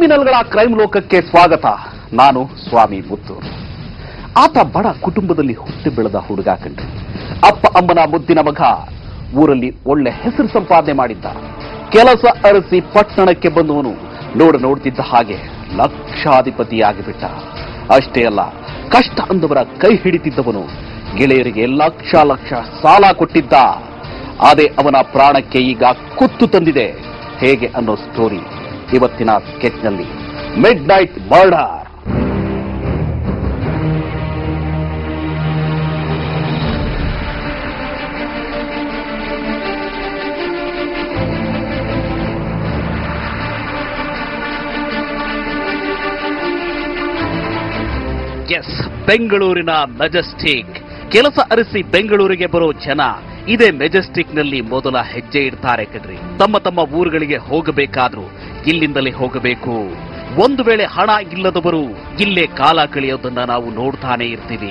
ಕ್ರಿಮಿನಲ್ಗಳ crime ಲೋಕಕ್ಕೆ ಸ್ವಾಗತ ನಾನು ಸ್ವಾಮಿ ಮುತ್ತೂರು ಆತ ಬಡ ಕುಟುಂಬದಲ್ಲಿ ಹುಟ್ಟಿ ಬೆಳೆದ ಹುಡುಗ ಕಂಡ್ರಿ ಅಪ್ಪ ಅಮ್ಮನ ಮುದ್ದಿನ ಮಗ ಊರಲ್ಲಿ ಒಳ್ಳೆ ಹೆಸರು ಸಂಪಾದನೆ ಮಾಡಿದ್ದ ಕೆಲಸ ಅರಸಿ ಪಟ್ಟಣಕ್ಕೆ ಬಂದವನು ನೋಡ ನೋಡ್ತಿದ್ದ ಹಾಗೆ ಲಕ್ಷಾಧಿಪತಿಯಾಗಿಬಿಟ್ಟ ಅಷ್ಟೇ ಅಲ್ಲ ಕಷ್ಟ ಅಂದವರ ಕೈ ಹಿಡಿತಿದ್ದವನು ಗೆಳೆಯರಿಗೆ ಲಕ್ಷ ಲಕ್ಷ ಸಾಲ ಕೊಟ್ಟಿದ್ದ ಅದೇ ಅವನ ಪ್ರಾಣಕ್ಕೆ ಈಗ ಕುತ್ತು ತಂದಿದೆ ಹೇಗೆ ಅನ್ನೋ ಸ್ಟೋರಿ ಇವತ್ತಿನ ಸ್ಕೆಚ್ನಲ್ಲಿ ಮಿಡ್ ನೈಟ್ ಮರ್ಡರ್ ಎಸ್ ಬೆಂಗಳೂರಿನ ಮೆಜೆಸ್ಟಿಕ್ ಕೆಲಸ ಅರಿಸಿ ಬೆಂಗಳೂರಿಗೆ ಬರೋ ಜನ ಇದೇ ಮೆಜೆಸ್ಟಿಕ್ ನಲ್ಲಿ ಮೊದಲ ಹೆಜ್ಜೆ ಇಡ್ತಾರೆ ಕಣ್ರಿ ತಮ್ಮ ತಮ್ಮ ಊರುಗಳಿಗೆ ಹೋಗಬೇಕಾದ್ರೂ ಇಲ್ಲಿಂದಲೇ ಹೋಗಬೇಕು ಒಂದು ವೇಳೆ ಹಣ ಇಲ್ಲದವರು ಇಲ್ಲೇ ಕಾಲ ಕಳೆಯೋದನ್ನ ನಾವು ನೋಡ್ತಾನೆ ಇರ್ತೀವಿ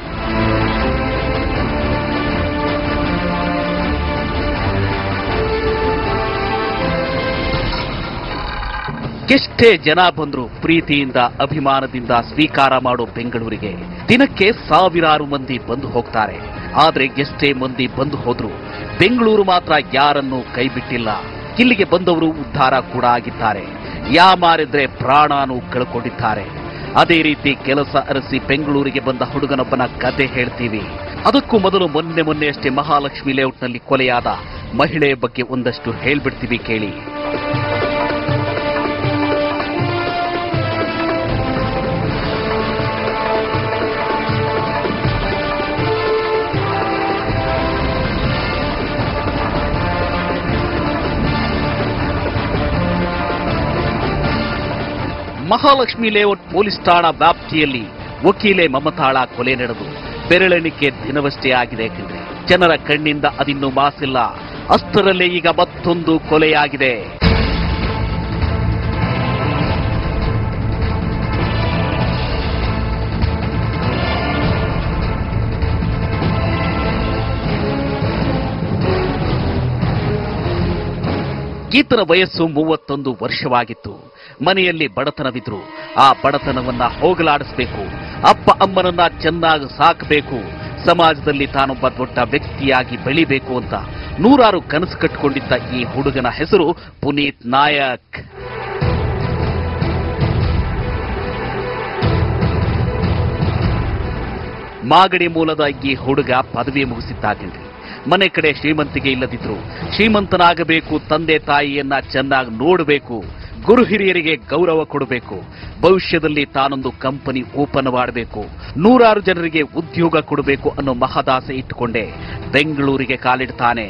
ಎಷ್ಟೇ ಜನ ಬಂದ್ರು ಪ್ರೀತಿಯಿಂದ ಅಭಿಮಾನದಿಂದ ಸ್ವೀಕಾರ ಮಾಡೋ ಬೆಂಗಳೂರಿಗೆ ದಿನಕ್ಕೆ ಸಾವಿರಾರು ಮಂದಿ ಬಂದು ಹೋಗ್ತಾರೆ ಆದ್ರೆ ಎಷ್ಟೇ ಮಂದಿ ಬಂದು ಹೋದ್ರು ಬೆಂಗಳೂರು ಮಾತ್ರ ಯಾರನ್ನೂ ಕೈ ಬಿಟ್ಟಿಲ್ಲ ಇಲ್ಲಿಗೆ ಬಂದವರು ಉದ್ಧಾರ ಕೂಡ ಆಗಿದ್ದಾರೆ ಯಾಮಾರಿದ್ರೆ ಪ್ರಾಣಾನು ಕಳ್ಕೊಂಡಿದ್ದಾರೆ ಅದೇ ರೀತಿ ಕೆಲಸ ಅರಸಿ ಬೆಂಗಳೂರಿಗೆ ಬಂದ ಹುಡುಗನೊಬ್ಬನ ಕತೆ ಹೇಳ್ತೀವಿ ಅದಕ್ಕೂ ಮೊದಲು ಮೊನ್ನೆ ಮೊನ್ನೆಯಷ್ಟೇ ಮಹಾಲಕ್ಷ್ಮಿ ಲೇಔಟ್ನಲ್ಲಿ ಕೊಲೆಯಾದ ಮಹಿಳೆಯ ಬಗ್ಗೆ ಒಂದಷ್ಟು ಹೇಳ್ಬಿಡ್ತೀವಿ ಕೇಳಿ ಮಹಾಲಕ್ಷ್ಮಿ ಲೇಔಟ್ ಪೊಲೀಸ್ ಠಾಣಾ ವ್ಯಾಪ್ತಿಯಲ್ಲಿ ವಕೀಲೆ ಮಮತಾಳ ಕೊಲೆ ನಡೆದು ಬೆರಳೆಣಿಕೆ ದಿನವಷ್ಟೇ ಆಗಿದೆ ಕಣ್ರಿ ಜನರ ಕಣ್ಣಿಂದ ಅದಿನ್ನೂ ಮಾಸಿಲ್ಲ ಅಷ್ಟರಲ್ಲೇ ಈಗ ಮತ್ತೊಂದು ಕೊಲೆಯಾಗಿದೆ ಈತನ ವಯಸ್ಸು ಮೂವತ್ತೊಂದು ವರ್ಷವಾಗಿತ್ತು ಮನೆಯಲ್ಲಿ ಬಡತನವಿದ್ರು ಆ ಬಡತನವನ್ನ ಹೋಗಲಾಡಿಸಬೇಕು ಅಪ್ಪ ಅಮ್ಮನನ್ನ ಚೆನ್ನಾಗಿ ಸಾಕಬೇಕು ಸಮಾಜದಲ್ಲಿ ತಾನೊಬ್ಬ ದೊಡ್ಡ ವ್ಯಕ್ತಿಯಾಗಿ ಬೆಳಿಬೇಕು ಅಂತ ನೂರಾರು ಕನಸು ಕಟ್ಟಿಕೊಂಡಿದ್ದ ಈ ಹುಡುಗನ ಹೆಸರು ಪುನೀತ್ ನಾಯಕ್ ಮಾಗಡಿ ಮೂಲದ ಈ ಹುಡುಗ ಪದವಿ ಮುಗಿಸಿದ್ದಾಗಿಂದ್ರಿ ಮನೆ ಕಡೆ ಶ್ರೀಮಂತಿಗೆ ಇಲ್ಲದಿದ್ರು ಶ್ರೀಮಂತನಾಗಬೇಕು ತಂದೆ ತಾಯಿಯನ್ನ ಚೆನ್ನಾಗಿ ನೋಡಬೇಕು ಗುರು ಹಿರಿಯರಿಗೆ ಗೌರವ ಕೊಡಬೇಕು ಭವಿಷ್ಯದಲ್ಲಿ ತಾನೊಂದು ಕಂಪನಿ ಓಪನ್ ಮಾಡಬೇಕು ನೂರಾರು ಜನರಿಗೆ ಉದ್ಯೋಗ ಕೊಡಬೇಕು ಅನ್ನೋ ಮಹದಾಸೆ ಇಟ್ಟುಕೊಂಡೇ ಬೆಂಗಳೂರಿಗೆ ಕಾಲಿಡ್ತಾನೆ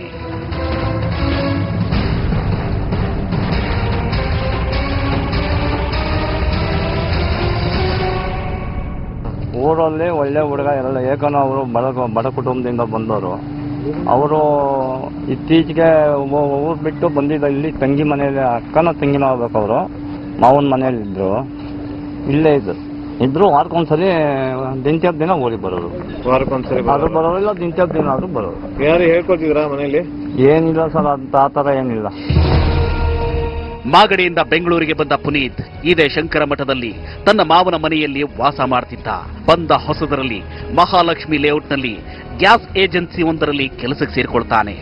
ಊರಲ್ಲಿ ಒಳ್ಳೆ ಹುಡುಗ ಎಲ್ಲ ಏಕನ ಅವರು ಬಡ ಬಡ ಕುಟುಂಬದಿಂದ ಬಂದವರು ಅವರು ಇತ್ತೀಚೆಗೆ ಊ- ಊರು ಬಿಟ್ಟು ಬಂದಿದ್ದ ಇಲ್ಲಿ ತಂಗಿ ಮನೆಯಲ್ಲಿ ಅಕ್ಕನ ತಂಗಿನ ಆಗ್ಬೇಕು ಅವರು ಮಾವನ ಮನೆಯಲ್ಲಿ ಇದ್ರು ಇಲ್ಲೇ ಇದ್ರು ಇದ್ರು ವಾರಕ್ಕೊಂದ್ಸಲಿ ದಿನಚರ್ ದಿನ ಊರಿಗೆ ಬರೋರು ವಾರಕ್ಕೊಂದ್ಸರಿ ಅದು ಬರೋರು ಇಲ್ಲ ದಿನಚರ್ ದಿನ ಆದ್ರೂ ಬರೋರು ಯಾರು ಹೇಳ್ಕೊತಿದ್ರಾ ಮನೇಲಿ ಏನಿಲ್ಲ ಸರ್ ಅಂತ ಆ ಥರ ಏನಿಲ್ಲ ಮಾಗಡಿಯಿಂದ ಬೆಂಗಳೂರಿಗೆ ಬಂದ ಪುನೀತ್ ಇದೇ ಶಂಕರ ಮಠದಲ್ಲಿ ತನ್ನ ಮಾವನ ಮನೆಯಲ್ಲಿ ವಾಸ ಮಾಡ್ತಿದ್ದ ಬಂದ ಹೊಸದರಲ್ಲಿ ಮಹಾಲಕ್ಷ್ಮಿ ಲೇಔಟ್ನಲ್ಲಿ ಗ್ಯಾಸ್ ಏಜೆನ್ಸಿ ಒಂದರಲ್ಲಿ ಕೆಲಸಕ್ಕೆ ಸೇರಿಕೊಳ್ತಾನೆ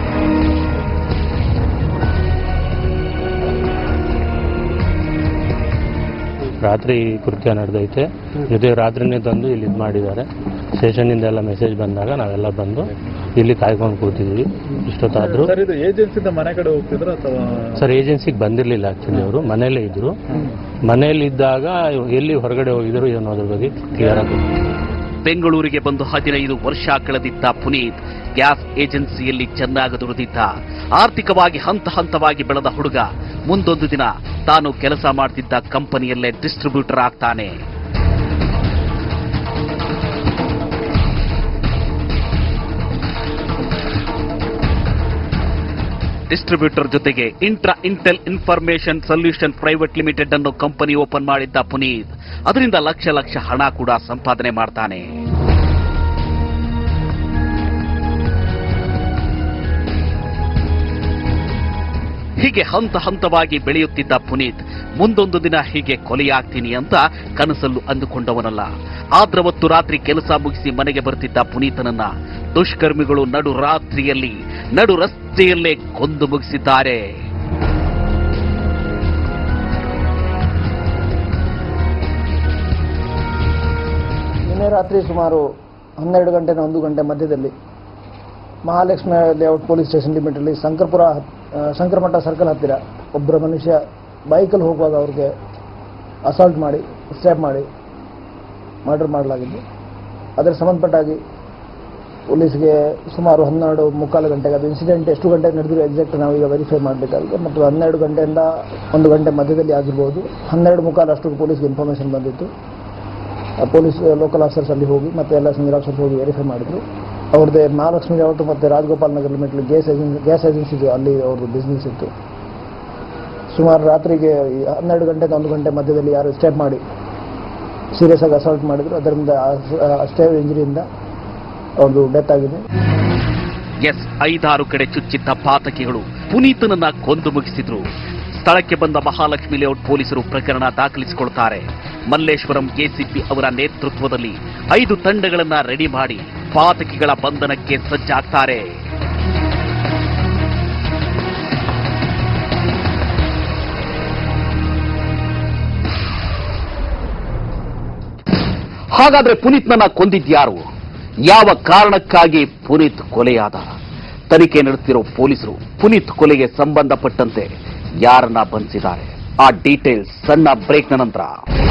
ರಾತ್ರಿ ಕೃತ್ಯ ನಡೆದೈತೆ ಜೊತೆಗೆ ರಾತ್ರಿನೇ ತಂದು ಇಲ್ಲಿ ಇದು ಮಾಡಿದ್ದಾರೆ ಸ್ಟೇಷನಿಂದ ಎಲ್ಲ ಮೆಸೇಜ್ ಬಂದಾಗ ನಾವೆಲ್ಲ ಬಂದು ಇಲ್ಲಿ ಕಾಯ್ಕೊಂಡು ಕೂತಿದ್ವಿ ಇಷ್ಟೊತ್ತಾದ್ರು ಸರ್ ಇದು ಏಜೆನ್ಸಿಯಿಂದ ಮನೆ ಕಡೆ ಹೋಗ್ತಿದ್ರ ಅಥವಾ ಸರ್ ಏಜೆನ್ಸಿಗೆ ಬಂದಿರಲಿಲ್ಲ ಆಕ್ಚುಲಿ ಅವರು ಮನೇಲೇ ಇದ್ರು ಮನೇಲಿ ಇದ್ದಾಗ ಎಲ್ಲಿ ಹೊರಗಡೆ ಹೋಗಿದ್ರು ಅನ್ನೋದ್ರ ಬಗ್ಗೆ ಕ್ಲಿಯರ್ ಆಗಿ ಬೆಂಗಳೂರಿಗೆ ಬಂದು ಹದಿನೈದು ವರ್ಷ ಕಳೆದಿದ್ದ ಪುನೀತ್ ಗ್ಯಾಸ್ ಏಜೆನ್ಸಿಯಲ್ಲಿ ಚೆನ್ನಾಗಿ ದುಡಿದಿದ್ದ ಆರ್ಥಿಕವಾಗಿ ಹಂತ ಹಂತವಾಗಿ ಬೆಳೆದ ಹುಡುಗ ಮುಂದೊಂದು ದಿನ ತಾನು ಕೆಲಸ ಮಾಡ್ತಿದ್ದ ಕಂಪನಿಯಲ್ಲೇ ಡಿಸ್ಟ್ರಿಬ್ಯೂಟರ್ ಆಗ್ತಾನೆ ಡಿಸ್ಟ್ರಿಬ್ಯೂಟರ್ ಜೊತೆಗೆ intra intel information solution private limited ಅನ್ನೋ ಕಂಪನಿ ಓಪನ್ ಮಾಡಿದ್ದ ಪುನೀತ್ ಅದರಿಂದ ಲಕ್ಷ ಲಕ್ಷ ಹಣ ಕೂಡ ಸಂಪಾದನೆ ಮಾಡ್ತಾನೆ ಹೀಗೆ ಹಂತ ಹಂತವಾಗಿ ಬೆಳೆಯುತ್ತಿದ್ದ ಪುನೀತ್ ಮುಂದೊಂದು ದಿನ ಹೀಗೆ ಕೊಲೆಯಾಗ್ತೀನಿ ಅಂತ ಕನಸಲ್ಲೂ ಅಂದುಕೊಂಡವನಲ್ಲ ಆದ್ರವತ್ತು ರಾತ್ರಿ ಕೆಲಸ ಮುಗಿಸಿ ಮನೆಗೆ ಬರ್ತಿದ್ದ ಪುನೀತನನ್ನ ದುಷ್ಕರ್ಮಿಗಳು ನಡು ರಾತ್ರಿಯಲ್ಲಿ ನಡು ರಸ್ತೆಯಲ್ಲೇ ಕೊಂದು ಮುಗಿಸಿದ್ದಾರೆ ನಿನ್ನೆ ರಾತ್ರಿ ಸುಮಾರು ಹನ್ನೆರಡು ಗಂಟೆನ ಒಂದು ಗಂಟೆ ಮಧ್ಯದಲ್ಲಿ ಮಹಾಲಕ್ಷ್ಮಿ ಲೇಔಟ್ ಪೊಲೀಸ್ ಸ್ಟೇಷನ್ ಲಿಮಿಟಲ್ಲಿ ಶಂಕರ್ಪುರ ಹತ್- ಆ, ಶಂಕರಮಠ ಸರ್ಕಲ್ ಹತ್ತಿರ ಒಬ್ಬರ ಮನುಷ್ಯ ಬೈಕಲ್ಲಿ ಹೋಗುವಾಗ ಅವ್ರಿಗೆ ಅಸಾಲ್ಟ್ ಮಾಡಿ ಸ್ಟ್ಯಾಪ್ ಮಾಡಿ ಮರ್ಡರ್ ಮಾಡಲಾಗಿದ್ದು ಅದರ ಸಂಬಂಧಪಟ್ಟಾಗಿ ಪೊಲೀಸ್ಗೆ ಸುಮಾರು ಹನ್ನೆರಡು ಮುಕ್ಕಾಲು ಗಂಟೆಗೆ ಅದು ಇನ್ಸಿಡೆಂಟ್ ಎಷ್ಟು ಗಂಟೆಗೆ ನಡೆದಿರೋ ಎಕ್ಸಾಕ್ಟ್ ನಾವೀಗ ವೆರಿಫೈ ಮಾಡಬೇಕಾಗಿದೆ ಮತ್ತು ಹನ್ನೆರಡು ಗಂಟೆಯಿಂದ ಒಂದು ಗಂಟೆ ಮಧ್ಯದಲ್ಲಿ ಆಗಿರ್ಬೋದು ಹನ್ನೆರಡು ಮುಕ್ಕಾಲು ಅಷ್ಟು ಪೊಲೀಸ್ಗೆ ಇನ್ಫಾರ್ಮೇಷನ್ ಬಂದಿತ್ತು ಆ ಪೊಲೀಸ್ ಲೋಕಲ್ ಆಫೀಸರ್ಸ್ ಅಲ್ಲಿ ಹೋಗಿ ಮತ್ತೆ ಎಲ್ಲ ಸೀನಿಯರ್ ಆಫೀಸರ್ಸ್ ಹೋಗಿ ವೆರಿಫೈ ಮಾಡಿದ್ರು ಅವ್ರದ್ದೇ ಮಹಾಲಕ್ಷ್ಮಿ ಲೇಔಟ್ ಮತ್ತು ರಾಜಗೋಪಾಲ್ ನಗರ ಲಿಮಿಟ್ಲಿ ಗ್ಯಾಸ್ ಏಜೆನ್ಸಿ ಗ್ಯಾಸ್ ಏಜೆನ್ಸಿದು ಅಲ್ಲಿ ಅವ್ರದ್ದು ಬಿಸ್ನೆಸ್ ಇತ್ತು ಸುಮಾರು ರಾತ್ರಿಗೆ ಈ ಹನ್ನೆರಡು ಗಂಟೆಗೆ ಒಂದು ಗಂಟೆ ಮಧ್ಯದಲ್ಲಿ ಯಾರು ಸ್ಟೇಪ್ ಮಾಡಿ ಸೀರಿಯಸ್ ಆಗಿ ಅಸಾಲ್ಟ್ ಮಾಡಿದ್ರು ಅದರಿಂದ ಸ್ಟೇವ್ ಇಂಜರಿಯಿಂದ ಅವ್ರದ್ದು ಡೆತ್ ಆಗಿದೆ ಎಸ್ ಐದಾರು ಕಡೆ ಚುಚ್ಚಿದ್ದ ಪಾತಕಿಗಳು ಪುನೀತನನ್ನ ಕೊಂದು ಮುಗಿಸಿದ್ರು ಸ್ಥಳಕ್ಕೆ ಬಂದ ಮಹಾಲಕ್ಷ್ಮಿ ಲೇಔಟ್ ಪೊಲೀಸರು ಪ್ರಕರಣ ದಾಖಲಿಸಿಕೊಳ್ತಾರೆ ಮಲ್ಲೇಶ್ವರಂ ಎಸಿಪಿ ಅವರ ನೇತೃತ್ವದಲ್ಲಿ ಐದು ತಂಡಗಳನ್ನ ರೆಡಿ ಮಾಡಿ ಪಾತಕಿಗಳ ಬಂಧನಕ್ಕೆ ಸಜ್ಜಾಗ್ತಾರೆ ಹಾಗಾದ್ರೆ ಪುನೀತ್ನನ್ನ ಕೊಂದಿದ್ಯಾರು ಯಾವ ಕಾರಣಕ್ಕಾಗಿ ಪುನೀತ್ ಕೊಲೆಯಾದ ತನಿಖೆ ನಡೆಸ್ತಿರೋ ಪೊಲೀಸರು ಪುನೀತ್ ಕೊಲೆಗೆ ಸಂಬಂಧಪಟ್ಟಂತೆ ಯಾರನ್ನ ಬಂಧಿಸಿದ್ದಾರೆ ಆ ಡೀಟೇಲ್ಸ್ ಸಣ್ಣ ಬ್ರೇಕ್ನ ನಂತರ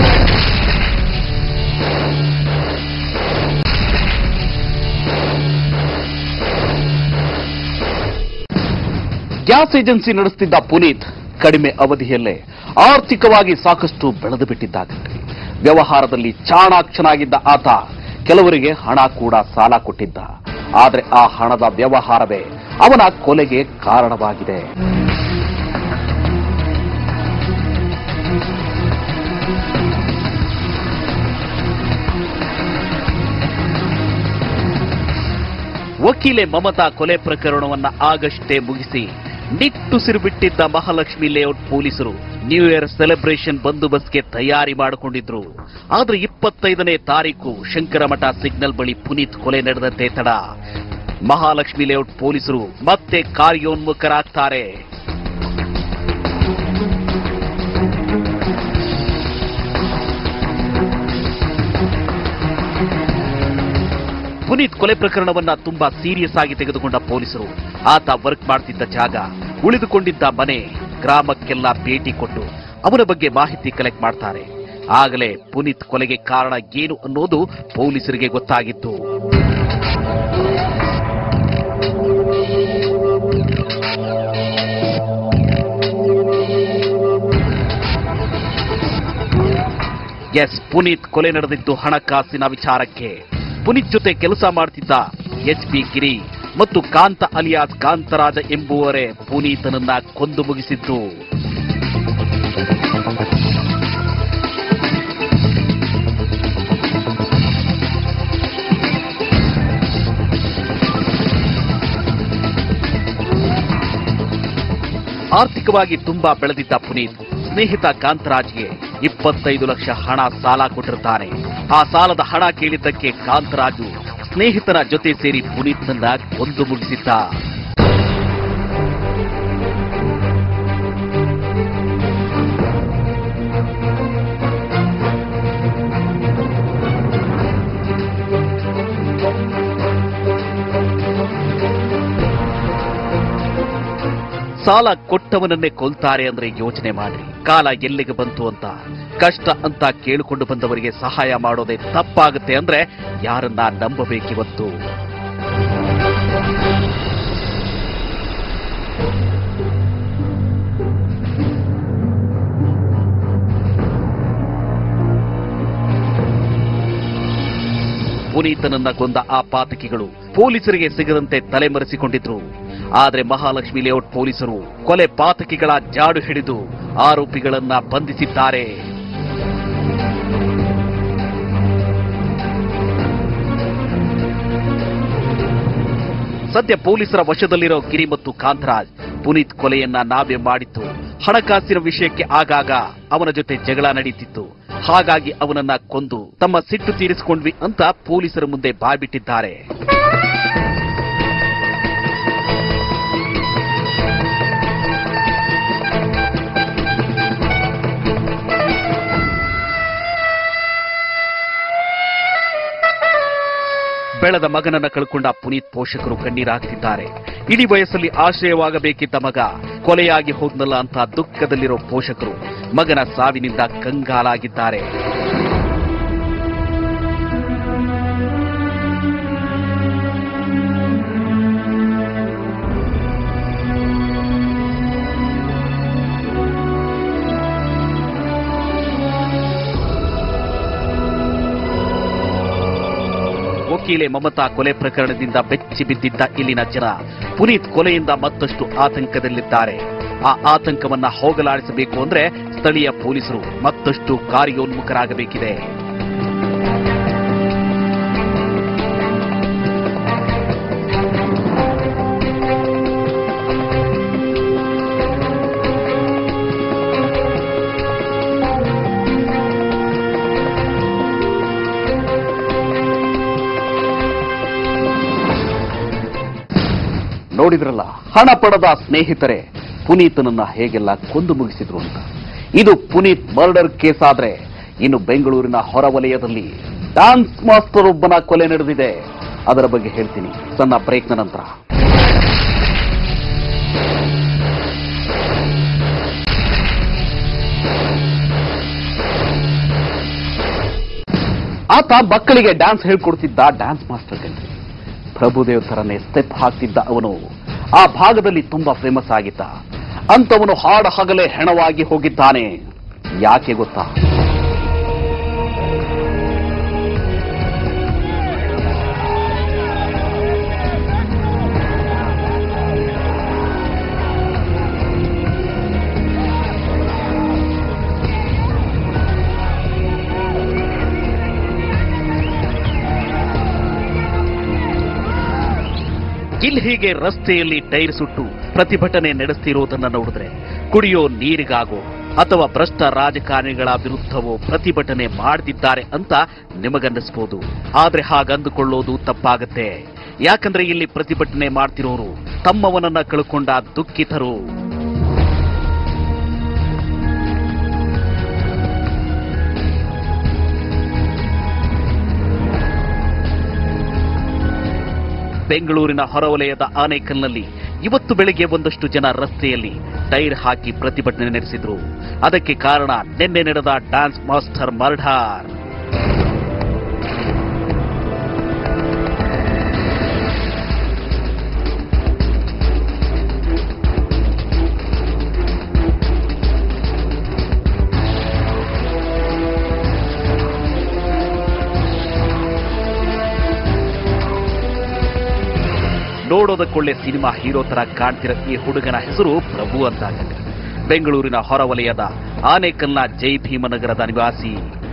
ಗ್ಯಾಸ್ ಏಜೆನ್ಸಿ ನಡೆಸುತ್ತಿದ್ದ ಪುನೀತ್ ಕಡಿಮೆ ಅವಧಿಯಲ್ಲೇ ಆರ್ಥಿಕವಾಗಿ ಸಾಕಷ್ಟು ಬೆಳೆದು ಬಿಟ್ಟಿದ್ದಾಗಂತೆ ವ್ಯವಹಾರದಲ್ಲಿ ಚಾಣಾಕ್ಷನಾಗಿದ್ದ ಆತ ಕೆಲವರಿಗೆ ಹಣ ಕೂಡ ಸಾಲ ಕೊಟ್ಟಿದ್ದ ಆದರೆ ಆ ಹಣದ ವ್ಯವಹಾರವೇ ಅವನ ಕೊಲೆಗೆ ಕಾರಣವಾಗಿದೆ ವಕೀಲೆ ಮಮತಾ ಕೊಲೆ ಪ್ರಕರಣವನ್ನ ಆಗಷ್ಟೇ ಮುಗಿಸಿ ನಿಟ್ಟುಸಿರು ಬಿಟ್ಟಿದ್ದ ಮಹಾಲಕ್ಷ್ಮಿ ಲೇಔಟ್ ಪೊಲೀಸರು ನ್ಯೂ ಇಯರ್ ಸೆಲೆಬ್ರೇಷನ್ ಬಂದೋಬಸ್ತ್ಗೆ ತಯಾರಿ ಮಾಡಿಕೊಂಡಿದ್ರು ಆದ್ರೆ ಇಪ್ಪತ್ತೈದನೇ ತಾರೀಕು ಶಂಕರಮಠ ಸಿಗ್ನಲ್ ಬಳಿ ಪುನೀತ್ ಕೊಲೆ ನಡೆದಂತೆ ತಡ ಮಹಾಲಕ್ಷ್ಮಿ ಲೇಔಟ್ ಪೊಲೀಸರು ಮತ್ತೆ ಕಾರ್ಯೋನ್ಮುಖರಾಗ್ತಾರೆ ಪುನೀತ್ ಕೊಲೆ ಪ್ರಕರಣವನ್ನ ತುಂಬಾ ಸೀರಿಯಸ್ ಆಗಿ ತೆಗೆದುಕೊಂಡ ಪೊಲೀಸರು ಆತ ವರ್ಕ್ ಮಾಡ್ತಿದ್ದ ಜಾಗ ಉಳಿದುಕೊಂಡಿದ್ದ ಮನೆ ಗ್ರಾಮಕ್ಕೆಲ್ಲ ಭೇಟಿ ಕೊಟ್ಟು ಅವನ ಬಗ್ಗೆ ಮಾಹಿತಿ ಕಲೆಕ್ಟ್ ಮಾಡ್ತಾರೆ ಆಗಲೇ ಪುನೀತ್ ಕೊಲೆಗೆ ಕಾರಣ ಏನು ಅನ್ನೋದು ಪೊಲೀಸರಿಗೆ ಗೊತ್ತಾಗಿತ್ತು ಎಸ್ ಪುನೀತ್ ಕೊಲೆ ನಡೆದಿದ್ದು ಹಣಕಾಸಿನ ವಿಚಾರಕ್ಕೆ ಪುನೀತ್ ಜೊತೆ ಕೆಲಸ ಮಾಡ್ತಿದ್ದ ಎಚ್ ಪಿ ಗಿರಿ ಮತ್ತು ಕಾಂತ ಅಲಿಯಾಸ್ ಕಾಂತರಾಜ ಎಂಬುವರೇ ಪುನೀತನನ್ನ ಕೊಂದು ಮುಗಿಸಿದ್ದು ಆರ್ಥಿಕವಾಗಿ ತುಂಬಾ ಬೆಳೆದಿದ್ದ ಪುನೀತ್ ಸ್ನೇಹಿತ ಕಾಂತರಾಜ್ಗೆ ಇಪ್ಪತ್ತೈದು ಲಕ್ಷ ಹಣ ಸಾಲ ಕೊಟ್ಟಿರ್ತಾನೆ ಆ ಸಾಲದ ಹಣ ಕೇಳಿದ್ದಕ್ಕೆ ಕಾಂತರಾಜು ಸ್ನೇಹಿತರ ಜೊತೆ ಸೇರಿ ಪುನೀತ್ನನ್ನ ಕೊಂದು ಮುಗಿಸಿದ್ದ ಸಾಲ ಕೊಟ್ಟವನನ್ನೇ ಕೊಲ್ತಾರೆ ಅಂದ್ರೆ ಯೋಚನೆ ಮಾಡ್ರಿ ಕಾಲ ಎಲ್ಲಿಗೆ ಬಂತು ಅಂತ ಕಷ್ಟ ಅಂತ ಕೇಳಿಕೊಂಡು ಬಂದವರಿಗೆ ಸಹಾಯ ಮಾಡೋದೇ ತಪ್ಪಾಗುತ್ತೆ ಅಂದ್ರೆ ಯಾರನ್ನ ನಂಬಬೇಕಿವತ್ತು ಪುನೀತನನ್ನ ಕೊಂದ ಆ ಪಾತಕಿಗಳು ಪೊಲೀಸರಿಗೆ ಸಿಗದಂತೆ ತಲೆಮರೆಸಿಕೊಂಡಿದ್ರು ಆದ್ರೆ ಮಹಾಲಕ್ಷ್ಮಿ ಲೇಔಟ್ ಪೊಲೀಸರು ಕೊಲೆ ಪಾತಕಿಗಳ ಜಾಡು ಹಿಡಿದು ಆರೋಪಿಗಳನ್ನ ಬಂಧಿಸಿದ್ದಾರೆ ಸದ್ಯ ಪೊಲೀಸರ ವಶದಲ್ಲಿರೋ ಗಿರಿ ಮತ್ತು ಕಾಂತರಾಜ್ ಪುನೀತ್ ಕೊಲೆಯನ್ನ ನಾವೇ ಮಾಡಿತ್ತು ಹಣಕಾಸಿನ ವಿಷಯಕ್ಕೆ ಆಗಾಗ ಅವನ ಜೊತೆ ಜಗಳ ನಡೀತಿತ್ತು ಹಾಗಾಗಿ ಅವನನ್ನ ಕೊಂದು ತಮ್ಮ ಸಿಟ್ಟು ತೀರಿಸಿಕೊಂಡ್ವಿ ಅಂತ ಪೊಲೀಸರ ಮುಂದೆ ಬಾಯ್ಬಿಟ್ಟಿದ್ದಾರೆ ಬೆಳೆದ ಮಗನನ್ನ ಕಳ್ಕೊಂಡ ಪುನೀತ್ ಪೋಷಕರು ಕಣ್ಣೀರಾಗ್ತಿದ್ದಾರೆ ಇಡೀ ವಯಸ್ಸಲ್ಲಿ ಆಶ್ರಯವಾಗಬೇಕಿದ್ದ ಮಗ ಕೊಲೆಯಾಗಿ ಹೋದ್ನಲ್ಲ ಅಂತ ದುಃಖದಲ್ಲಿರೋ ಪೋಷಕರು ಮಗನ ಸಾವಿನಿಂದ ಕಂಗಾಲಾಗಿದ್ದಾರೆ ವಕೀಲೆ ಮಮತಾ ಕೊಲೆ ಪ್ರಕರಣದಿಂದ ಬೆಚ್ಚಿ ಬಿದ್ದಿದ್ದ ಇಲ್ಲಿನ ಜನ ಪುನೀತ್ ಕೊಲೆಯಿಂದ ಮತ್ತಷ್ಟು ಆತಂಕದಲ್ಲಿದ್ದಾರೆ ಆ ಆತಂಕವನ್ನ ಹೋಗಲಾಡಿಸಬೇಕು ಅಂದ್ರೆ ಸ್ಥಳೀಯ ಪೊಲೀಸರು ಮತ್ತಷ್ಟು ಕಾರ್ಯೋನ್ಮುಖರಾಗಬೇಕಿದೆ ನೋಡಿದ್ರಲ್ಲ ಹಣ ಪಡೆದ ಸ್ನೇಹಿತರೆ ಪುನೀತನನ್ನ ಹೇಗೆಲ್ಲ ಕೊಂದು ಮುಗಿಸಿದ್ರು ಅಂತ ಇದು ಪುನೀತ್ ಮರ್ಡರ್ ಕೇಸ್ ಆದ್ರೆ ಇನ್ನು ಬೆಂಗಳೂರಿನ ಹೊರವಲಯದಲ್ಲಿ ಡಾನ್ಸ್ ಮಾಸ್ಟರ್ ಒಬ್ಬನ ಕೊಲೆ ನಡೆದಿದೆ ಅದರ ಬಗ್ಗೆ ಹೇಳ್ತೀನಿ ಸಣ್ಣ ಬ್ರೇಕ್ನ ನಂತರ ಆತ ಮಕ್ಕಳಿಗೆ ಡ್ಯಾನ್ಸ್ ಹೇಳ್ಕೊಡ್ತಿದ್ದ ಡ್ಯಾನ್ಸ್ ಮಾಸ್ಟರ್ ಕಣ್ರಿ ಪ್ರಭುದೇವ್ ಥರನೇ ಸ್ಟೆಪ್ ಹಾಕ್ತಿದ್ದ ಅವನು ಆ ಭಾಗದಲ್ಲಿ ತುಂಬಾ ಫೇಮಸ್ ಆಗಿದ್ದ ಅಂತವನು ಹಾಡ ಹಗಲೇ ಹೆಣವಾಗಿ ಹೋಗಿದ್ದಾನೆ ಯಾಕೆ ಗೊತ್ತಾ ಇಲ್ಲಿ ಹೀಗೆ ರಸ್ತೆಯಲ್ಲಿ ಟೈರ್ ಸುಟ್ಟು ಪ್ರತಿಭಟನೆ ನಡೆಸ್ತಿರೋದನ್ನ ನೋಡಿದ್ರೆ ಕುಡಿಯೋ ನೀರಿಗಾಗೋ ಅಥವಾ ಭ್ರಷ್ಟ ರಾಜಕಾರಣಿಗಳ ವಿರುದ್ಧವೋ ಪ್ರತಿಭಟನೆ ಮಾಡ್ತಿದ್ದಾರೆ ಅಂತ ನಿಮಗನ್ನಿಸ್ಬೋದು ಆದ್ರೆ ಹಾಗಂದುಕೊಳ್ಳೋದು ತಪ್ಪಾಗತ್ತೆ ಯಾಕಂದ್ರೆ ಇಲ್ಲಿ ಪ್ರತಿಭಟನೆ ಮಾಡ್ತಿರೋರು ತಮ್ಮವನನ್ನ ಕಳ್ಕೊಂಡ ದುಃಖಿತರು ಬೆಂಗಳೂರಿನ ಹೊರವಲಯದ ಆನೇಕಲ್ನಲ್ಲಿ ಇವತ್ತು ಬೆಳಿಗ್ಗೆ ಒಂದಷ್ಟು ಜನ ರಸ್ತೆಯಲ್ಲಿ ಟೈರ್ ಹಾಕಿ ಪ್ರತಿಭಟನೆ ನಡೆಸಿದ್ರು ಅದಕ್ಕೆ ಕಾರಣ ನಿನ್ನೆ ನಡೆದ ಡ್ಯಾನ್ಸ್ ಮಾಸ್ಟರ್ ಮರ್ಡರ್ ನೋಡೋದಕ್ಕೊಳ್ಳೆ ಸಿನಿಮಾ ಹೀರೋ ತರ ಕಾಣ್ತಿರೋ ಈ ಹುಡುಗನ ಹೆಸರು ಪ್ರಭು ಅಂತ ಬೆಂಗಳೂರಿನ ಹೊರವಲಯದ ಆನೇಕಲ್ನ ಜೈ ಭೀಮನಗರದ ನಿವಾಸಿ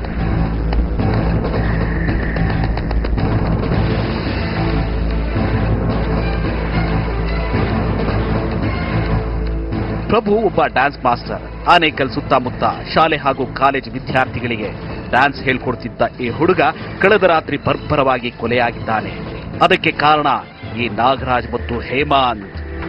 ಪ್ರಭು ಒಬ್ಬ ಡ್ಯಾನ್ಸ್ ಮಾಸ್ಟರ್ ಆನೇಕಲ್ ಸುತ್ತಮುತ್ತ ಶಾಲೆ ಹಾಗೂ ಕಾಲೇಜ್ ವಿದ್ಯಾರ್ಥಿಗಳಿಗೆ ಡ್ಯಾನ್ಸ್ ಹೇಳ್ಕೊಡ್ತಿದ್ದ ಈ ಹುಡುಗ ಕಳೆದ ರಾತ್ರಿ ಬರ್ಬರವಾಗಿ ಕೊಲೆಯಾಗಿದ್ದಾನೆ ಅದಕ್ಕೆ ಕಾರಣ ಈ ನಾಗರಾಜ್ ಮತ್ತು ಹೇಮಾಂತ್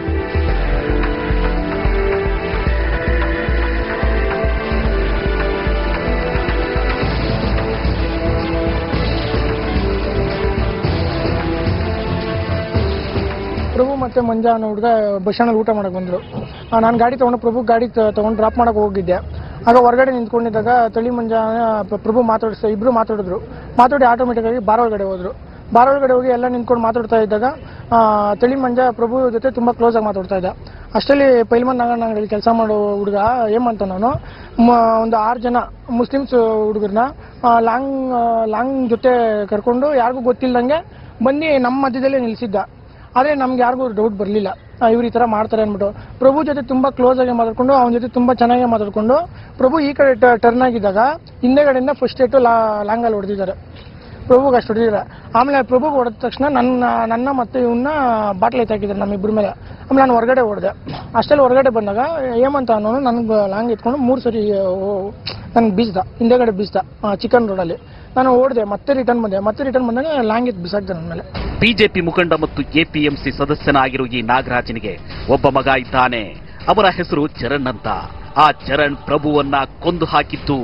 ಪ್ರಭು ಮತ್ತೆ ಮಂಜ ಅನ್ನೋ ಹುಡುಗ ಬಸ್ ಸ್ಟ್ಯಾಂಡಲ್ಲಿ ಊಟ ಮಾಡಕ್ ಬಂದ್ರು ನಾನು ಗಾಡಿ ತಗೊಂಡು ಪ್ರಭು ಗಾಡಿ ತಗೊಂಡು ಡ್ರಾಪ್ ಮಾಡಕ್ ಹೋಗಿದ್ದೆ ಆಗ ಹೊರಗಡೆ ನಿಂತ್ಕೊಂಡಿದ್ದಾಗ ತಳಿ ಮಂಜ ಪ- ಪ್ರಭು ಮಾತಾಡಿಸ್ ಇಬ್ರು ಮಾತಾಡಿದ್ರು ಮಾತಾಡಿ ಆಟೋಮೆಟಿಕ್ ಆಗಿ ಬಾರ್ ಒಳಗಡೆ ಹೋದ್ರು ಬಾರ್ ಒಳಗಡೆ ಹೋಗಿ ಎಲ್ಲ ನಿಂತ್ಕೊಂಡು ಮಾತಾಡ್ತಾ ಇದ್ದಾಗ ಆ, ತಳಿ ಮಂಜ ಪ್ರಭು ಜೊತೆ ತುಂಬಾ ಕ್ಲೋಸ್ ಆಗಿ ಮಾತಾಡ್ತಾ ಇದ್ದ ಅಷ್ಟರಲ್ಲಿ ಪೈಲ್ಮನ್ ನಾಗಣ್ಣ ಅಂಗಡಿ ಕೆಲಸ ಮಾಡೋ ಹುಡುಗ ಏಮಂತ ನಾನು ಮ- ಒಂದು ಆರು ಜನ ಮುಸ್ಲಿಮ್ಸ್ ಹುಡುಗರನ್ನ ಲಾಂಗ್ ಲಾಂಗ್ ಜೊತೆ ಕರ್ಕೊಂಡು ಯಾರಿಗೂ ಗೊತ್ತಿಲ್ದಂಗೆ ಬಂದು ನಮ್ಮ ಮಧ್ಯದಲ್ಲೇ ನಿಲ್ಸಿದ್ದ ಆದ್ರೆ ನಮ್ಗೆ ಯಾರಿಗೂ ಡೌಟ್ ಬರಲಿಲ್ಲ ಇವ್ರು ಈ ತರ ಮಾಡ್ತಾರೆ ಅಂದ್ಬಿಟ್ಟು ಪ್ರಭು ಜೊತೆ ತುಂಬಾ ಕ್ಲೋಸ್ ಆಗಿ ಮಾತಾಡ್ಕೊಂಡು ಅವನ ಜೊತೆ ತುಂಬಾ ಚೆನ್ನಾಗಿ ಮಾತಾಡ್ಕೊಂಡು ಪ್ರಭು ಈ ಕಡೆ ಟರ್ನ್ ಆಗಿದ್ದಾಗ ಹಿಂದೆಗಡೆಯಿಂದ ಫಸ್ಟ್ ಏಟು ಲಾಂಗಲ್ಲಿ ಹೊಡೆದಿದ್ದಾರೆ ಪ್ರಭುಗೆ ಅಷ್ಟು ಹೊಡೆದಿಲ್ಲ ಆಮೇಲೆ ಪ್ರಭುಗೆ ಹೊಡೆದ ತಕ್ಷಣ ನನ್ನ ನನ್ನ ಮತ್ತೆ ಇವನ್ನ ಬಾಟ್ಲ್ ಎತ್ತಾಕಿದ್ರು ನಮ್ಮಿಬ್ಬರ ಮೇಲೆ ಆಮೇಲೆ ನಾನು ಹೊರಗಡೆ ಹೊಡೆದೆ ಅಷ್ಟೆಲ್ಲ ಹೊರಗಡೆ ಬಂದಾಗ ಹೇಮಂತ ಅನ್ನೋನು ನನಗೆ ಲಾಂಗ್ ಎತ್ಕೊಂಡು ಮೂರು ಸರಿ ನನ್ಗೆ ಬೀಸ್ದ ಹಿಂದೆಗಡೆ ಬೀಸ್ದ ಚಿಕನ್ ರೋಡಲ್ಲಿ ನಾನು ಓಡಿದೆ ಮತ್ತೆ ರಿಟರ್ನ್ ಬಂದೆ ಮತ್ತೆ ರಿಟರ್ನ್ ಬಂದಾಗ ಲಾಂಗ್ ಎತ್ತು ಬಿಸಾಕ್ದೆ ನನ್ನ ಮೇಲೆ ಬಿಜೆಪಿ ಮುಖಂಡ ಮತ್ತು ಎಪಿಎಂಸಿ ಸದಸ್ಯನಾಗಿರುವ ಈ ನಾಗರಾಜನಿಗೆ ಒಬ್ಬ ಮಗ ಇದ್ದಾನೆ ಅವರ ಹೆಸರು ಚರಣ್ ಅಂತ ಆ ಚರಣ್ ಪ್ರಭುವನ್ನ ಕೊಂದು ಹಾಕಿತ್ತು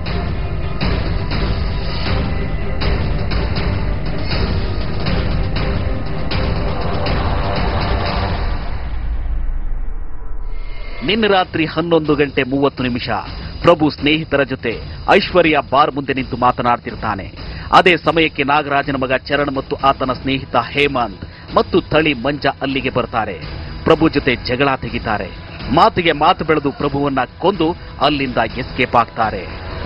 ನಿನ್ನೆ ರಾತ್ರಿ ಹನ್ನೊಂದು ಗಂಟೆ ಮೂವತ್ತು ನಿಮಿಷ ಪ್ರಭು ಸ್ನೇಹಿತರ ಜೊತೆ ಐಶ್ವರ್ಯ ಬಾರ್ ಮುಂದೆ ನಿಂತು ಮಾತನಾಡ್ತಿರ್ತಾನೆ ಅದೇ ಸಮಯಕ್ಕೆ ನಾಗರಾಜನ ಮಗ ಚರಣ್ ಮತ್ತು ಆತನ ಸ್ನೇಹಿತ ಹೇಮಂತ್ ಮತ್ತು ತಳಿ ಮಂಜ ಅಲ್ಲಿಗೆ ಬರ್ತಾರೆ ಪ್ರಭು ಜೊತೆ ಜಗಳ ತೆಗಿತಾರೆ ಮಾತಿಗೆ ಮಾತು ಬೆಳೆದು ಪ್ರಭುವನ್ನ ಕೊಂದು ಅಲ್ಲಿಂದ ಎಸ್ಕೇಪ್ ಆಗ್ತಾರೆ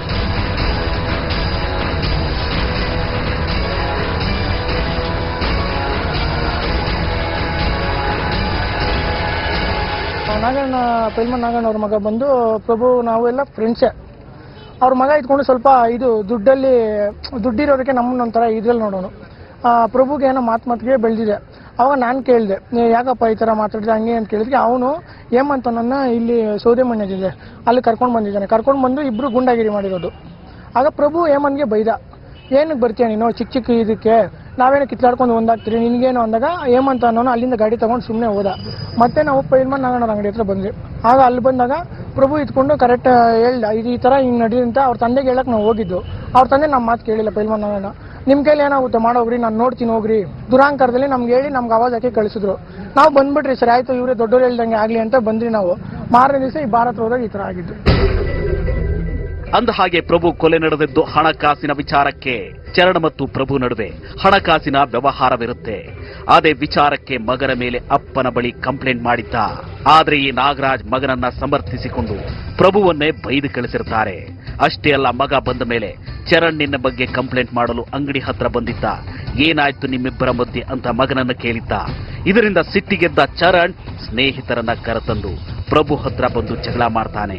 ನಾಗಣ್ಣ ಪೈಲ್ಮನ್ ನಾಗಣ್ಣ ಅವ್ರ ಮಗ ಬಂದು ಪ್ರಭು ನಾವೆಲ್ಲ ಫ್ರೆಂಡ್ಸೇ ಅವ್ರ ಮಗ ಇದ್ಕೊಂಡು ಸ್ವಲ್ಪ ಇದು ದುಡ್ಡಲ್ಲಿ ದುಡ್ಡಿರೋದಕ್ಕೆ ನಮ್ಮನ್ನ ಒಂಥರ ಇದ್ರಲ್ಲಿ ನೋಡೋನು ಆ, ಪ್ರಭುಗೆ ಏನೋ ಮಾತು ಮಾತಿಗೆ ಬೆಳೆದಿದೆ ಅವಾಗ ನಾನು ಕೇಳಿದೆ ಯಾಕಪ್ಪ ಈ ಥರ ಮಾತಾಡಿದೆ ಹಂಗೆ ಅಂತ ಕೇಳಿದ್ರೆ ಅವನು ಹೇಮಂತ ನನ್ನ ಇಲ್ಲಿ ಸೌದೆ ಮಣ್ಣದಿದೆ ಅಲ್ಲಿ ಕರ್ಕೊಂಡು ಬಂದಿದ್ದಾನೆ ಕರ್ಕೊಂಡು ಬಂದು ಇಬ್ರು ಗುಂಡಾಗಿರಿ ಮಾಡಿರೋದು ಆಗ ಪ್ರಭು ಹೇಮಂತ್ಗೆ ಬೈದ ಏನಕ್ಕೆ ಬರ್ತೀಯ ನೀನು ಚಿಕ್ಕ ಚಿಕ್ಕ ಇದಕ್ಕೆ ನಾವೇನೋ ಕಿತ್ತಾಡ್ಕೊಂಡು ಒಂದಾಗ್ತೀರಿ ನಿನಗೇನು ಅಂದಾಗ ಹೇಮಂತ ಅನ್ನೋನು ಅಲ್ಲಿಂದ ಗಾಡಿ ತಗೊಂಡು ಸುಮ್ಮನೆ ಹೋದ ಮತ್ತೆ ನಾವು ಪೈಲ್ಮನ್ ನಾಗಣ್ಣವ್ರ ಅಂಗಡಿ ಹತ್ರ ಬಂದ್ವಿ ಆಗ ಅಲ್ಲಿ ಬಂದಾಗ ಪ್ರಭು ಇದ್ಕೊಂಡು ಕರೆಕ್ಟ್ ಹೇಳ್ದ ಇದು ಈ ಥರ ಹಿಂಗೆ ನಡಿ ಅಂತ ಅವ್ರ ತಂದೆಗೆ ಹೇಳಕ್ ನಾವು ಹೋಗಿದ್ದು ಅವ್ರ ತಂದೆ ನಮ್ಮ ಮಾತು ಕೇಳಿಲ್ಲ ಪೈಲ್ಮನ್ ನಾಗಣ್ಣ ನಿಮ್ಮ ಕೈಲಿ ಏನಾಗುತ್ತೆ ಮಾಡೋಗ್ರಿ ನಾನು ನೋಡ್ತೀನಿ ಹೋಗ್ರಿ ದುರಾಂಕಾರದಲ್ಲಿ ನಮ್ಗೆ ಹೇಳಿ ನಮ್ಗೆ ಆವಾಜ್ ಹಾಕಿ ಕಳಿಸಿದ್ರು ನಾವು ಬಂದ್ಬಿಟ್ರಿ ಸರಿ ಆಯ್ತು ಇವರೇ ದೊಡ್ಡವ್ರು ಹೇಳ್ದಂಗೆ ಆಗಲಿ ಅಂತ ಬಂದ್ರಿ ನಾವು ಮಾರನೇ ದಿವಸ ಈ ಭಾರತ ಹೋದಾಗ ಈ ಥರ ಆಗಿದ್ದು ಅಂದ ಹಾಗೆ ಪ್ರಭು ಕೊಲೆ ನಡೆದಿದ್ದು ಹಣಕಾಸಿನ ವಿಚಾರಕ್ಕೆ ಚರಣ ಮತ್ತು ಪ್ರಭು ನಡುವೆ ಹಣಕಾಸಿನ ವ್ಯವಹಾರವಿರುತ್ತೆ ಅದೇ ವಿಚಾರಕ್ಕೆ ಮಗನ ಮೇಲೆ ಅಪ್ಪನ ಬಳಿ ಕಂಪ್ಲೇಂಟ್ ಮಾಡಿದ್ದ ಆದ್ರೆ ಈ ನಾಗರಾಜ್ ಮಗನನ್ನ ಸಮರ್ಥಿಸಿಕೊಂಡು ಪ್ರಭುವನ್ನೇ ಬೈದು ಕಳಿಸಿರ್ತಾರೆ ಅಷ್ಟೇ ಅಲ್ಲ ಮಗ ಬಂದ ಮೇಲೆ ಚರಣ್ ನಿನ್ನ ಬಗ್ಗೆ ಕಂಪ್ಲೇಂಟ್ ಮಾಡಲು ಅಂಗಡಿ ಹತ್ರ ಬಂದಿದ್ದ ಏನಾಯ್ತು ನಿಮ್ಮಿಬ್ಬರ ಮಧ್ಯೆ ಅಂತ ಮಗನನ್ನ ಕೇಳಿದ್ದ ಇದರಿಂದ ಸಿಟ್ಟಿಗೆದ್ದ ಚರಣ್ ಸ್ನೇಹಿತರನ್ನ ಕರೆತಂದು ಪ್ರಭು ಹತ್ರ ಬಂದು ಜಗಳ ಮಾಡ್ತಾನೆ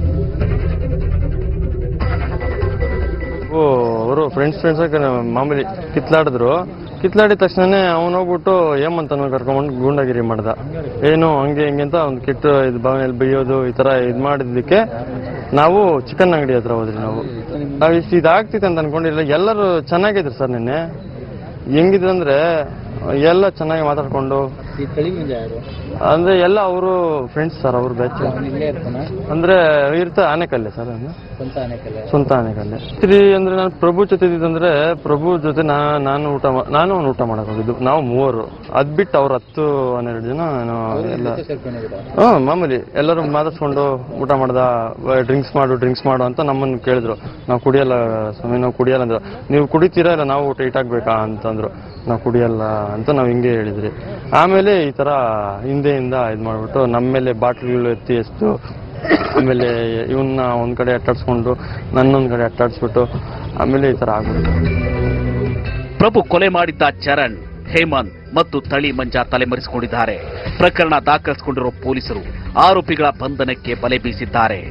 ಓ ಅವರು ಫ್ರೆಂಡ್ಸ್ ಫ್ರೆಂಡ್ಸ್ ಮಾಮೂಲಿ ಕಿತ್ಲಾಡಿದ್ರು ಕಿತ್ಲಾಡಿದ ತಕ್ಷಣನೇ ಅವನು ಹೋಗ್ಬಿಟ್ಟು ಹೇಮಂತನ ಕರ್ಕೊಂಡ್ಬಂದು ಗೂಂಡಾಗಿರಿ ಮಾಡ್ದ ಏನು ಹಂಗೆ ಹಿಂಗೆ ಅಂತ ಒಂದು ಕೆಟ್ಟ ಇದು ಭಾವನೆಯಲ್ಲಿ ಬೈಯೋದು ಈ ತರ ಇದು ಮಾಡಿದ್ದಕ್ಕೆ ನಾವು ಚಿಕನ್ ಅಂಗಡಿ ಹತ್ರ ಹೋದ್ರಿ ನಾವು ನಾವು ಇಷ್ಟು ಇದಾಗ್ತಿತ್ತು ಅಂತ ಅನ್ಕೊಂಡಿಲ್ಲ ಎಲ್ಲರೂ ಚೆನ್ನಾಗಿದ್ರು ಸರ್ ನಿನ್ನೆ ಹೆಂಗಿದ್ರು ಅಂದ್ರೆ ಎಲ್ಲ ಚೆನ್ನಾಗಿ ಮಾತಾಡ್ಕೊಂಡು ಅಂದ್ರೆ ಎಲ್ಲ ಅವರು ಫ್ರೆಂಡ್ಸ್ ಸರ್ ಅವ್ರ ಬ್ಯಾಚ್ ಅಂದ್ರೆ ಇರ್ತಾ ಆನೆಕಲ್ಲೆ ಸರ್ ಅವ್ನು. ಸ್ವಂತ ಆನೆಕಲ್ಲೆ ಸ್ತ್ರೀ ಅಂದ್ರೆ ನಾನು ಪ್ರಭು ಜೊತೆ ಇದ್ದಿದ್ದಂದ್ರೆ ಪ್ರಭು ಜೊತೆ ನಾ ನಾನು ಊಟ ಮಾ- ನಾನು ಅವ್ನು ಊಟ ಮಾಡಕ್ ಹೋಗಿದ್ದು ನಾವು ಮೂವರು ಅದ್ ಬಿಟ್ಟು ಅವ್ರ ಹತ್ತು ಹನ್ನೆರಡು ಜನ ಏನೋ ಎಲ್ಲ ಹ್ಮ್ ಮಾಮೂಲಿ ಎಲ್ಲರೂ ಮಾತಾಡ್ಸ್ಕೊಂಡು ಊಟ ಮಾಡ್ದ ಡ್ರಿಂಕ್ಸ್ ಮಾಡು ಡ್ರಿಂಕ್ಸ್ ಮಾಡು ಅಂತ ನಮ್ಮನ್ನು ಕೇಳಿದ್ರು ನಾವು ಕುಡಿಯಲ್ಲ ಸ್ವಾಮಿ ನಾವು ಕುಡಿಯಲ್ಲ ಅಂದ್ರು ನೀವು ಕುಡಿತೀರಾ ಇಲ್ಲ ನಾವು ಊಟ ಇಟ್ಟಾಗ್ಬೇಕಾ ಅಂತಂದ್ರು ನಾವು ಕುಡಿಯಲ್ಲ ಅಂತ ನಾವು ಹಿಂಗೆ ಹೇಳಿದ್ರಿ ಆಮೇಲೆ ಈ ತರ ಹಿಂದೆಯಿಂದ ಇದು ಮಾಡ್ಬಿಟ್ಟು ನಮ್ಮ ಮೇಲೆ ಬಾಟ್ಲಿಗಳು ಎತ್ತಿ ಎಷ್ಟು ಆಮೇಲೆ ಇವನ್ನ ಒಂದ್ ಕಡೆ ಅಟ್ಟಾಡ್ಸ್ಕೊಂಡು ನನ್ನೊಂದ್ ಕಡೆ ಅಟ್ಟಾಡ್ಸ್ಬಿಟ್ಟು ಆಮೇಲೆ ಈ ತರ ಆಗ್ಬಿಟ್ಟು ಪ್ರಭು ಕೊಲೆ ಮಾಡಿದ್ದ ಚರಣ್ ಹೇಮಂತ್ ಮತ್ತು ತಳಿ ಮಂಜ ತಲೆಮರೆಸಿಕೊಂಡಿದ್ದಾರೆ ಪ್ರಕರಣ ದಾಖಲಿಸಿಕೊಂಡಿರುವ ಪೊಲೀಸರು ಆರೋಪಿಗಳ ಬಂಧನಕ್ಕೆ ಬಲೆ ಬೀಸಿದ್ದಾರೆ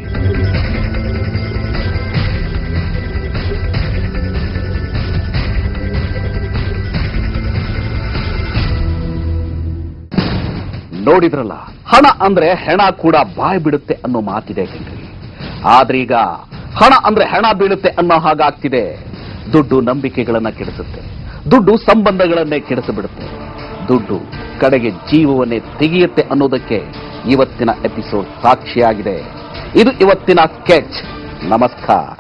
ನೋಡಿದ್ರಲ್ಲ ಹಣ ಅಂದ್ರೆ ಹೆಣ ಕೂಡ ಬಾಯ್ ಬಿಡುತ್ತೆ ಅನ್ನೋ ಮಾತಿದೆ ಕಣ್ರಿ ಆದ್ರೆ ಈಗ ಹಣ ಅಂದ್ರೆ ಹೆಣ ಬೀಳುತ್ತೆ ಅನ್ನೋ ಹಾಗಾಗ್ತಿದೆ ದುಡ್ಡು ನಂಬಿಕೆಗಳನ್ನ ಕೆಡಿಸುತ್ತೆ ದುಡ್ಡು ಸಂಬಂಧಗಳನ್ನೇ ಕೆಡಿಸಿಬಿಡುತ್ತೆ ದುಡ್ಡು ಕಡೆಗೆ ಜೀವವನ್ನೇ ತೆಗೆಯುತ್ತೆ ಅನ್ನೋದಕ್ಕೆ ಇವತ್ತಿನ ಎಪಿಸೋಡ್ ಸಾಕ್ಷಿಯಾಗಿದೆ ಇದು ಇವತ್ತಿನ ಸ್ಕೆಚ್ ನಮಸ್ಕಾರ